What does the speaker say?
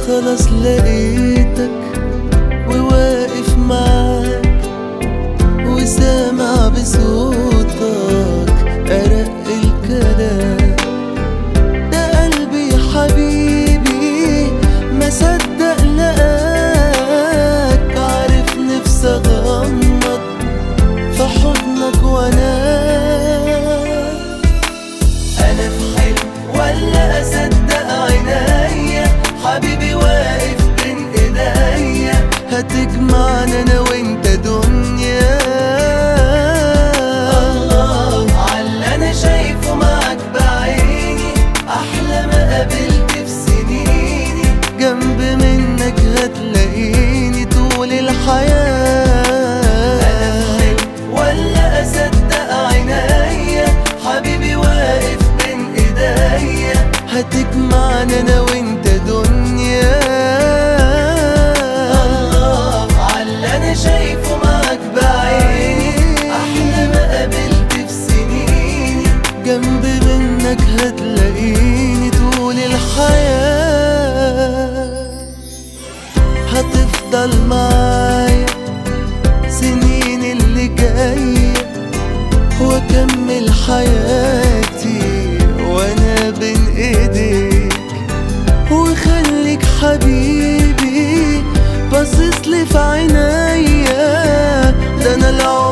خلاص لقيتك وواقف معاك وسامع بصوتك أرق الكلام ده قلبي يا حبيبي ما صدق لقاك عارف نفسي اغمض في حضنك وانام انا في حلم ولا اصدق عينيا حبيبي واقف بين ايديا هتجمعنا انا وانت دنيا الله على انا شايفه معاك بعيني احلى ما قابلت في سنيني جنب منك هتلاقيني طول الحياة أنا في حلم ولا أصدق عينيا حبيبي واقف بين إيديا هتجمعنا أنا وأنت دنيا الله على أنا شايفه معاك بعيني أحلى ما قابلت في سنيني جنب منك هتلاقيني طول الحياة هتفضل معايا سنين اللي جاية واكمل حياتي وانا بين ايديك وخليك حبيبي باصص لي في عينيا ده انا العمر